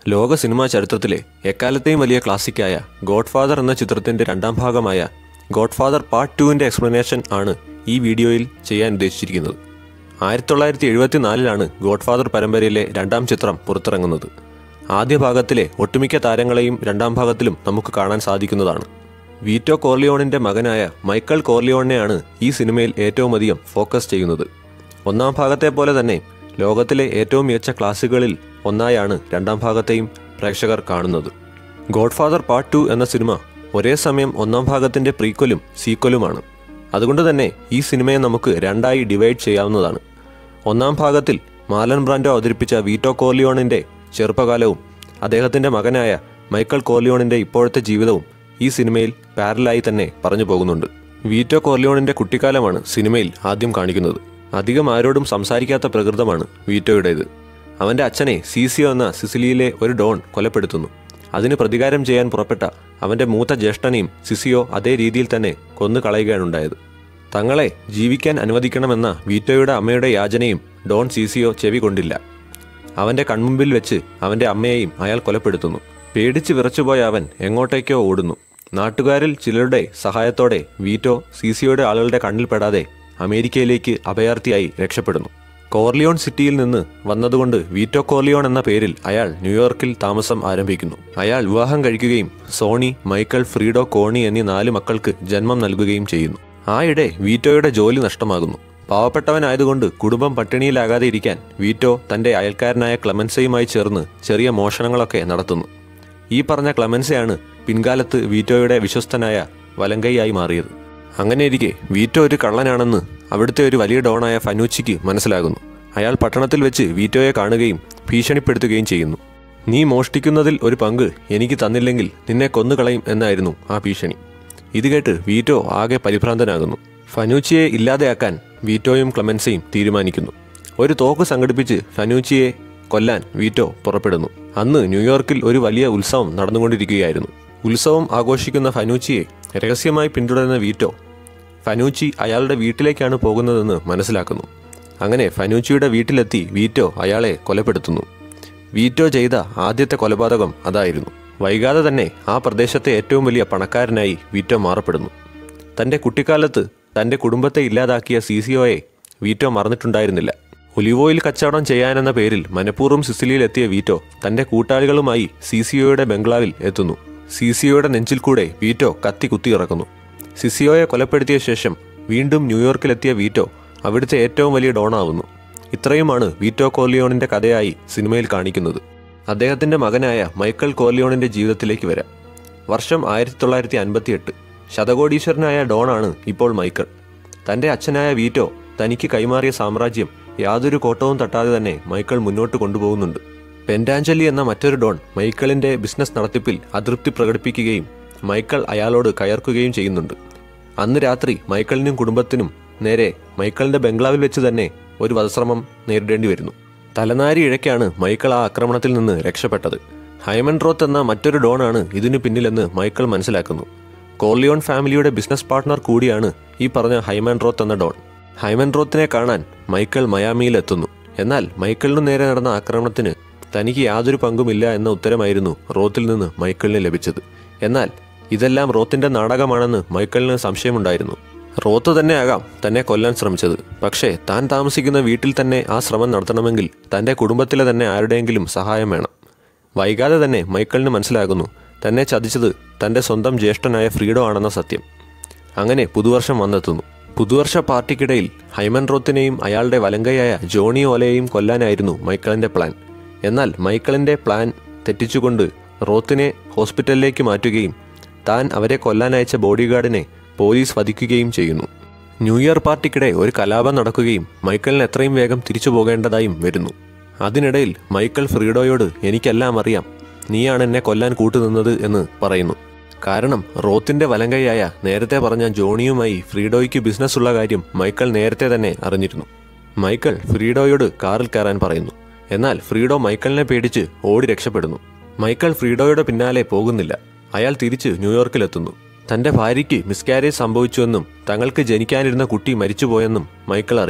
ലോക സിനിമാ ചരിത്രത്തിലെ എക്കാലത്തെയും വലിയ ക്ലാസിക്കായ ഗോഡ് ഫാദർ എന്ന ചിത്രത്തിന്റെ രണ്ടാം ഭാഗമായ ഗോഡ് ഫാദർ പാർട്ട് ടുവിന്റെ എക്സ്പ്ലനേഷൻ ആണ് ഈ വീഡിയോയിൽ ചെയ്യാൻ ഉദ്ദേശിച്ചിരിക്കുന്നത് ആയിരത്തി തൊള്ളായിരത്തി എഴുപത്തിനാലിലാണ് ഗോഡ് ഫാദർ പരമ്പരയിലെ രണ്ടാം ചിത്രം പുറത്തിറങ്ങുന്നത് ആദ്യ ഭാഗത്തിലെ ഒട്ടുമിക്ക താരങ്ങളെയും രണ്ടാം ഭാഗത്തിലും നമുക്ക് കാണാൻ സാധിക്കുന്നതാണ് വീറ്റോ കോർലിയോണിന്റെ മകനായ മൈക്കൽ കോർലിയോണിനെയാണ് ഈ സിനിമയിൽ ഏറ്റവും അധികം ഫോക്കസ് ചെയ്യുന്നത് ഒന്നാം ഭാഗത്തെ പോലെ തന്നെ ലോകത്തിലെ ഏറ്റവും മികച്ച ക്ലാസുകളിൽ ഒന്നായാണ് രണ്ടാം ഭാഗത്തെയും പ്രേക്ഷകർ കാണുന്നത് ഗോഡ് ഫാദർ പാർട്ട് ടു എന്ന സിനിമ ഒരേ സമയം ഒന്നാം ഭാഗത്തിന്റെ പ്രീക്വലും സീക്വലുമാണ് അതുകൊണ്ട് തന്നെ ഈ സിനിമയെ നമുക്ക് രണ്ടായി ഡിവൈഡ് ചെയ്യാവുന്നതാണ് ഒന്നാം ഭാഗത്തിൽ മാലൻ ബ്രാൻഡോ അവതരിപ്പിച്ച വീറ്റോ കോർലിയോണിന്റെ ചെറുപ്പകാലവും അദ്ദേഹത്തിന്റെ മകനായ മൈക്കൽ കോർലിയോണിന്റെ ഇപ്പോഴത്തെ ജീവിതവും ഈ സിനിമയിൽ പാരലായി തന്നെ പറഞ്ഞു പോകുന്നുണ്ട് വീറ്റോ കോർലിയോണിന്റെ കുട്ടിക്കാലമാണ് സിനിമയിൽ ആദ്യം കാണിക്കുന്നത് അധികം ആരോടും സംസാരിക്കാത്ത പ്രകൃതമാണ് വീറ്റോയുടേത് അവന്റെ അച്ഛനെ സീസിയോ എന്ന സിസിലിയിലെ ഒരു ഡോൺ കൊലപ്പെടുത്തുന്നു അതിന് പ്രതികാരം ചെയ്യാൻ പുറപ്പെട്ട അവന്റെ മൂത്ത ജ്യേഷ്ഠനെയും സിസിയോ അതേ രീതിയിൽ തന്നെ കൊന്നു കളയുകയാണുണ്ടായത് തങ്ങളെ ജീവിക്കാൻ അനുവദിക്കണമെന്ന വീറ്റോയുടെ അമ്മയുടെ യാചനയും ഡോൺ സീസിയോ ചെവി കൊണ്ടില്ല അവന്റെ കൺമുമ്പിൽ വെച്ച് അവന്റെ അമ്മയെയും അയാൾ കൊലപ്പെടുത്തുന്നു പേടിച്ച് വിറച്ചുപോയ അവൻ എങ്ങോട്ടേക്കോ ഓടുന്നു നാട്ടുകാരിൽ ചിലരുടെ സഹായത്തോടെ വീറ്റോ സീസിയോയുടെ ആളുകളുടെ കണ്ണിൽപ്പെടാതെ അമേരിക്കയിലേക്ക് അഭയാർത്ഥിയായി രക്ഷപ്പെടുന്നു കോർലിയോൺ സിറ്റിയിൽ നിന്ന് വന്നതുകൊണ്ട് വീറ്റോ കോർലിയോൺ എന്ന പേരിൽ അയാൾ ന്യൂയോർക്കിൽ താമസം ആരംഭിക്കുന്നു അയാൾ വിവാഹം കഴിക്കുകയും സോണി മൈക്കൽ ഫ്രീഡോ കോണി എന്നീ നാല് മക്കൾക്ക് ജന്മം നൽകുകയും ചെയ്യുന്നു ആയിടെ വീറ്റോയുടെ ജോലി നഷ്ടമാകുന്നു പാവപ്പെട്ടവനായതുകൊണ്ട് കുടുംബം പട്ടിണിയിലാകാതെ ഇരിക്കാൻ വീറ്റോ തന്റെ അയൽക്കാരനായ ക്ലമൻസയുമായി ചേർന്ന് ചെറിയ മോഷണങ്ങളൊക്കെ നടത്തുന്നു ഈ പറഞ്ഞ ക്ലമൻസയാണ് പിൻകാലത്ത് വീറ്റോയുടെ വിശ്വസ്തനായ വലങ്കൈയായി മാറിയത് അങ്ങനെയിരിക്കെ വീറ്റോ ഒരു കള്ളനാണെന്ന് അവിടുത്തെ ഒരു വലിയ ഡോണായ ഫനൂച്ചിക്ക് മനസ്സിലാകുന്നു അയാൾ പട്ടണത്തിൽ വെച്ച് വീറ്റോയെ കാണുകയും ഭീഷണിപ്പെടുത്തുകയും ചെയ്യുന്നു നീ മോഷ്ടിക്കുന്നതിൽ ഒരു പങ്ക് എനിക്ക് തന്നില്ലെങ്കിൽ നിന്നെ കൊന്നുകളയും എന്നായിരുന്നു ആ ഭീഷണി ഇത് കേട്ട് വീറ്റോ ആകെ പരിഭ്രാന്തനാകുന്നു ഫനൂച്ചിയെ ഇല്ലാതെയാക്കാൻ വീറ്റോയും ക്ലമൻസയും തീരുമാനിക്കുന്നു ഒരു തോക്ക് സംഘടിപ്പിച്ച് ഫനൂച്ചിയെ കൊല്ലാൻ വീറ്റോ പുറപ്പെടുന്നു അന്ന് ന്യൂയോർക്കിൽ ഒരു വലിയ ഉത്സവം നടന്നുകൊണ്ടിരിക്കുകയായിരുന്നു ഉത്സവം ആഘോഷിക്കുന്ന ഫനൂച്ചിയെ രഹസ്യമായി പിന്തുടരുന്ന വീറ്റോ ഫനൂച്ചി അയാളുടെ വീട്ടിലേക്കാണ് പോകുന്നതെന്ന് മനസ്സിലാക്കുന്നു അങ്ങനെ ഫനൂച്ചിയുടെ വീട്ടിലെത്തി വീറ്റോ അയാളെ കൊലപ്പെടുത്തുന്നു വീറ്റോ ചെയ്ത ആദ്യത്തെ കൊലപാതകം അതായിരുന്നു വൈകാതെ തന്നെ ആ പ്രദേശത്തെ ഏറ്റവും വലിയ പണക്കാരനായി വീറ്റോ മാറപ്പെടുന്നു തന്റെ കുട്ടിക്കാലത്ത് തന്റെ കുടുംബത്തെ ഇല്ലാതാക്കിയ സി സിഒയെ വീറ്റോ മറന്നിട്ടുണ്ടായിരുന്നില്ല ഒലിവ് ഓയിൽ കച്ചവടം ചെയ്യാനെന്ന പേരിൽ മനഃപൂർവ്വം സിസിലിയിലെത്തിയ വീറ്റോ തന്റെ കൂട്ടാളികളുമായി സി സിഒയുടെ ബംഗ്ലാവിൽ എത്തുന്നു സി സിഒയുടെ നെഞ്ചിൽ കൂടെ വീറ്റോ കത്തി കുത്തിയിറക്കുന്നു സിസിയോയെ കൊലപ്പെടുത്തിയ ശേഷം വീണ്ടും ന്യൂയോർക്കിലെത്തിയ വീറ്റോ അവിടുത്തെ ഏറ്റവും വലിയ ഡോണാവുന്നു ഇത്രയുമാണ് വീറ്റോ കോർലിയോണിന്റെ കഥയായി സിനിമയിൽ കാണിക്കുന്നത് അദ്ദേഹത്തിന്റെ മകനായ മൈക്കൽ കോർലിയോണിന്റെ ജീവിതത്തിലേക്ക് വരാം വർഷം ആയിരത്തി തൊള്ളായിരത്തി അൻപത്തിയെട്ട് ശതകോടീശ്വരനായ ഡോണാണ് ഇപ്പോൾ മൈക്കൽ തന്റെ അച്ഛനായ വീറ്റോ തനിക്ക് കൈമാറിയ സാമ്രാജ്യം യാതൊരു കോട്ടവും തട്ടാതെ തന്നെ മൈക്കൽ മുന്നോട്ട് കൊണ്ടുപോകുന്നുണ്ട് പെൻഡാഞ്ചലി എന്ന മറ്റൊരു ഡോൺ മൈക്കലിന്റെ ബിസിനസ് നടത്തിപ്പിൽ അതൃപ്തി പ്രകടിപ്പിക്കുകയും മൈക്കൽ അയാളോട് കയർക്കുകയും ചെയ്യുന്നുണ്ട് അന്ന് രാത്രി മൈക്കലിനും കുടുംബത്തിനും നേരെ മൈക്കലിന്റെ ബംഗ്ലാവിൽ വെച്ച് തന്നെ ഒരു വധശ്രമം നേരിടേണ്ടി വരുന്നു തലനാരി ഇഴയ്ക്കാണ് മൈക്കൽ ആ ആക്രമണത്തിൽ നിന്ന് രക്ഷപ്പെട്ടത് ഹൈമൻ റോത്ത് എന്ന മറ്റൊരു ഡോണാണ് ഇതിനു പിന്നിലെന്ന് മൈക്കൽ മനസ്സിലാക്കുന്നു കോർലിയോൺ ഫാമിലിയുടെ ബിസിനസ് പാർട്ട്ണർ കൂടിയാണ് ഈ പറഞ്ഞ ഹൈമൻ റോത്ത് എന്ന ഡോൺ ഹൈമൻ റോത്തിനെ കാണാൻ മൈക്കൽ മയാമിയിലെത്തുന്നു എന്നാൽ മൈക്കലിനു നേരെ നടന്ന ആക്രമണത്തിന് തനിക്ക് യാതൊരു പങ്കുമില്ല എന്ന ഉത്തരമായിരുന്നു റോത്തിൽ നിന്ന് മൈക്കലിന് ലഭിച്ചത് എന്നാൽ ഇതെല്ലാം റോത്തിന്റെ നാടകമാണെന്ന് മൈക്കലിന് സംശയമുണ്ടായിരുന്നു റോത്ത് തന്നെയാകാം തന്നെ കൊല്ലാൻ ശ്രമിച്ചത് പക്ഷേ താൻ താമസിക്കുന്ന വീട്ടിൽ തന്നെ ആ ശ്രമം നടത്തണമെങ്കിൽ തന്റെ കുടുംബത്തിലെ തന്നെ ആരുടെയെങ്കിലും സഹായം വേണം വൈകാതെ തന്നെ മൈക്കലിന് മനസ്സിലാകുന്നു തന്നെ ചതിച്ചത് തന്റെ സ്വന്തം ജ്യേഷ്ഠനായ ഫ്രീഡോ ആണെന്ന സത്യം അങ്ങനെ പുതുവർഷം വന്നെത്തുന്നു പുതുവർഷ പാർട്ടിക്കിടയിൽ ഹൈമൻ റോത്തിനെയും അയാളുടെ വലങ്കയായ ജോണി ഓലയെയും കൊല്ലാനായിരുന്നു മൈക്കിളിന്റെ പ്ലാൻ എന്നാൽ മൈക്കിളിന്റെ പ്ലാൻ തെറ്റിച്ചുകൊണ്ട് റോത്തിനെ ഹോസ്പിറ്റലിലേക്ക് മാറ്റുകയും താൻ അവരെ കൊല്ലാനയച്ച ബോഡിഗാർഡിനെ പോലീസ് വധിക്കുകയും ചെയ്യുന്നു ന്യൂ ഇയർ പാർട്ടിക്കിടെ ഒരു കലാപം നടക്കുകയും മൈക്കലിന് എത്രയും വേഗം തിരിച്ചു പോകേണ്ടതായും വരുന്നു അതിനിടയിൽ മൈക്കൽ ഫ്രീഡോയോട് എനിക്കെല്ലാം അറിയാം നീയാണ് എന്നെ കൊല്ലാൻ കൂട്ടുനിന്നത് എന്ന് പറയുന്നു കാരണം റോത്തിന്റെ വലങ്കയായ നേരത്തെ പറഞ്ഞ ജോണിയുമായി ഫ്രീഡോയ്ക്ക് ബിസിനസ് ഉള്ള കാര്യം മൈക്കൽ നേരത്തെ തന്നെ അറിഞ്ഞിരുന്നു മൈക്കൽ ഫ്രീഡോയോട് കാറിൽ കയറാൻ പറയുന്നു എന്നാൽ ഫ്രീഡോ മൈക്കലിനെ പേടിച്ച് ഓടി രക്ഷപ്പെടുന്നു മൈക്കൽ ഫ്രീഡോയുടെ പിന്നാലെ പോകുന്നില്ല അയാൾ തിരിച്ച് ന്യൂയോർക്കിലെത്തുന്നു തന്റെ ഭാര്യയ്ക്ക് മിസ്കാരേജ് സംഭവിച്ചുവെന്നും തങ്ങൾക്ക് ജനിക്കാനിരുന്ന കുട്ടി മരിച്ചുപോയെന്നും മൈക്കൽ അറിയുന്നു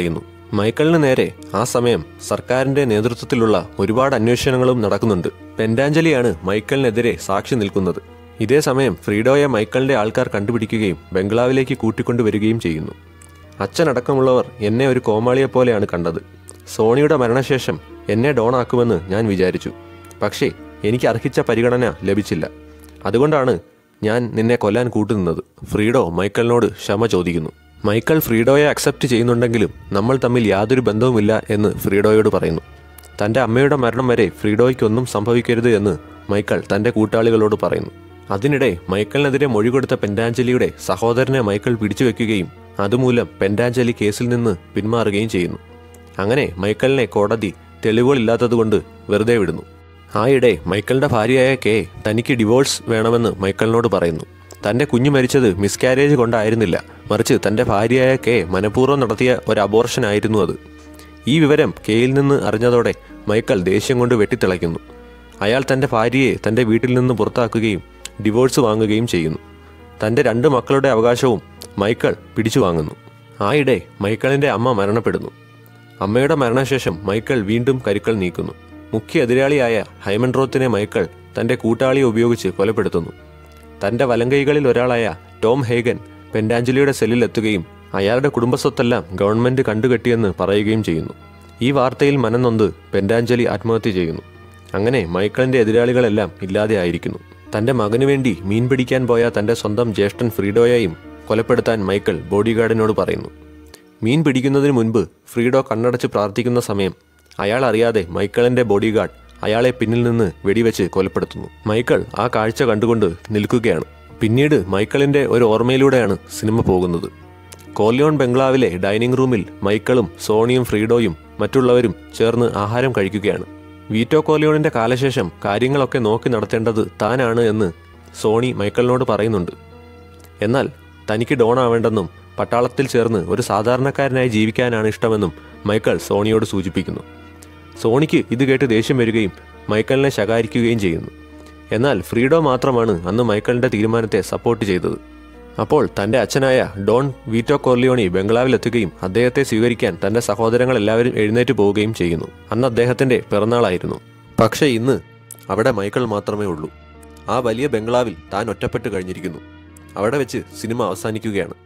മൈക്കിളിന് നേരെ ആ സമയം സർക്കാരിന്റെ നേതൃത്വത്തിലുള്ള ഒരുപാട് അന്വേഷണങ്ങളും നടക്കുന്നുണ്ട് പെൻഡാഞ്ചലിയാണ് മൈക്കിളിനെതിരെ സാക്ഷി നിൽക്കുന്നത് ഇതേ സമയം ഫ്രീഡോയെ മൈക്കിളിന്റെ ആൾക്കാർ കണ്ടുപിടിക്കുകയും ബംഗ്ലാവിലേക്ക് കൂട്ടിക്കൊണ്ടുവരികയും ചെയ്യുന്നു അച്ഛനടക്കമുള്ളവർ എന്നെ ഒരു കോമാളിയെ പോലെയാണ് കണ്ടത് സോണിയുടെ മരണശേഷം എന്നെ ഡോണാക്കുമെന്ന് ഞാൻ വിചാരിച്ചു പക്ഷേ എനിക്ക് അർഹിച്ച പരിഗണന ലഭിച്ചില്ല അതുകൊണ്ടാണ് ഞാൻ നിന്നെ കൊല്ലാൻ കൂട്ടുനിന്നത് ഫ്രീഡോ മൈക്കിളിനോട് ക്ഷമ ചോദിക്കുന്നു മൈക്കിൾ ഫ്രീഡോയെ അക്സെപ്റ്റ് ചെയ്യുന്നുണ്ടെങ്കിലും നമ്മൾ തമ്മിൽ യാതൊരു ബന്ധവുമില്ല എന്ന് ഫ്രീഡോയോട് പറയുന്നു തൻ്റെ അമ്മയുടെ മരണം വരെ ഫ്രീഡോയ്ക്കൊന്നും സംഭവിക്കരുത് എന്ന് മൈക്കിൾ തൻ്റെ കൂട്ടാളികളോട് പറയുന്നു അതിനിടെ മൈക്കിളിനെതിരെ മൊഴി കൊടുത്ത പെൻഡാഞ്ചലിയുടെ സഹോദരനെ മൈക്കിൾ പിടിച്ചു വെക്കുകയും അതുമൂലം പെൻഡാഞ്ചലി കേസിൽ നിന്ന് പിന്മാറുകയും ചെയ്യുന്നു അങ്ങനെ മൈക്കിളിനെ കോടതി തെളിവുകളില്ലാത്തതുകൊണ്ട് വെറുതെ വിടുന്നു ആയിടെ മൈക്കിളിന്റെ ഭാര്യയായ കെ തനിക്ക് ഡിവോഴ്സ് വേണമെന്ന് മൈക്കിളിനോട് പറയുന്നു തന്റെ കുഞ്ഞു മരിച്ചത് മിസ്കാരേജ് കൊണ്ടായിരുന്നില്ല മറിച്ച് തന്റെ ഭാര്യയായ കെ മനഃപൂർവ്വം നടത്തിയ ഒരു അബോർഷൻ ആയിരുന്നു അത് ഈ വിവരം കെയിൽ നിന്ന് അറിഞ്ഞതോടെ മൈക്കിൾ ദേഷ്യം കൊണ്ട് വെട്ടിത്തിളയ്ക്കുന്നു അയാൾ തന്റെ ഭാര്യയെ തന്റെ വീട്ടിൽ നിന്ന് പുറത്താക്കുകയും ഡിവോഴ്സ് വാങ്ങുകയും ചെയ്യുന്നു തന്റെ രണ്ട് മക്കളുടെ അവകാശവും മൈക്കിൾ പിടിച്ചു വാങ്ങുന്നു ആയിടെ മൈക്കിളിന്റെ അമ്മ മരണപ്പെടുന്നു അമ്മയുടെ മരണശേഷം മൈക്കിൾ വീണ്ടും കരുക്കൾ നീക്കുന്നു മുഖ്യ എതിരാളിയായ ഹൈമൻ റോത്തിനെ മൈക്കിൾ തന്റെ കൂട്ടാളിയെ ഉപയോഗിച്ച് കൊലപ്പെടുത്തുന്നു തന്റെ വലങ്കൈകളിൽ ഒരാളായ ടോം ഹേഗൻ പെൻഡാഞ്ചലിയുടെ സെല്ലിൽ എത്തുകയും അയാളുടെ കുടുംബസ്വത്തെല്ലാം ഗവൺമെന്റ് കണ്ടുകെട്ടിയെന്ന് പറയുകയും ചെയ്യുന്നു ഈ വാർത്തയിൽ മനംനൊന്ത് പെൻഡാഞ്ചലി ആത്മഹത്യ ചെയ്യുന്നു അങ്ങനെ മൈക്കിളിന്റെ എതിരാളികളെല്ലാം ഇല്ലാതെയായിരിക്കുന്നു തന്റെ മകനു വേണ്ടി മീൻ പിടിക്കാൻ പോയ തന്റെ സ്വന്തം ജ്യേഷ്ഠൻ ഫ്രീഡോയെയും കൊലപ്പെടുത്താൻ മൈക്കിൾ ബോഡിഗാർഡിനോട് പറയുന്നു മീൻ പിടിക്കുന്നതിന് മുൻപ് ഫ്രീഡോ കണ്ണടച്ച് പ്രാർത്ഥിക്കുന്ന സമയം അയാൾ അറിയാതെ മൈക്കിളിന്റെ ബോഡിഗാർഡ് അയാളെ പിന്നിൽ നിന്ന് വെടിവെച്ച് കൊലപ്പെടുത്തുന്നു മൈക്കിൾ ആ കാഴ്ച കണ്ടുകൊണ്ട് നിൽക്കുകയാണ് പിന്നീട് മൈക്കിളിന്റെ ഒരു ഓർമ്മയിലൂടെയാണ് സിനിമ പോകുന്നത് കോലിയോൺ ബംഗ്ലാവിലെ ഡൈനിങ് റൂമിൽ മൈക്കിളും സോണിയും ഫ്രീഡോയും മറ്റുള്ളവരും ചേർന്ന് ആഹാരം കഴിക്കുകയാണ് വീറ്റോ കോലിയോണിന്റെ കാലശേഷം കാര്യങ്ങളൊക്കെ നോക്കി നടത്തേണ്ടത് താനാണ് എന്ന് സോണി മൈക്കിളിനോട് പറയുന്നുണ്ട് എന്നാൽ തനിക്ക് ഡോൺ ആവേണ്ടെന്നും പട്ടാളത്തിൽ ചേർന്ന് ഒരു സാധാരണക്കാരനായി ജീവിക്കാനാണ് ഇഷ്ടമെന്നും മൈക്കിൾ സോണിയോട് സൂചിപ്പിക്കുന്നു സോണിക്ക് ഇത് കേട്ട് ദേഷ്യം വരികയും മൈക്കിളിനെ ശകാരിക്കുകയും ചെയ്യുന്നു എന്നാൽ ഫ്രീഡോ മാത്രമാണ് അന്ന് മൈക്കിളിന്റെ തീരുമാനത്തെ സപ്പോർട്ട് ചെയ്തത് അപ്പോൾ തന്റെ അച്ഛനായ ഡോൺ വീറ്റോ കോർലിയോണി ബംഗ്ലാവിലെത്തുകയും അദ്ദേഹത്തെ സ്വീകരിക്കാൻ തന്റെ സഹോദരങ്ങൾ എല്ലാവരും എഴുന്നേറ്റ് പോവുകയും ചെയ്യുന്നു അന്ന് അദ്ദേഹത്തിന്റെ പിറന്നാളായിരുന്നു പക്ഷേ ഇന്ന് അവിടെ മൈക്കിൾ മാത്രമേ ഉള്ളൂ ആ വലിയ ബംഗ്ലാവിൽ താൻ ഒറ്റപ്പെട്ട് കഴിഞ്ഞിരിക്കുന്നു അവിടെ വെച്ച് സിനിമ അവസാനിക്കുകയാണ്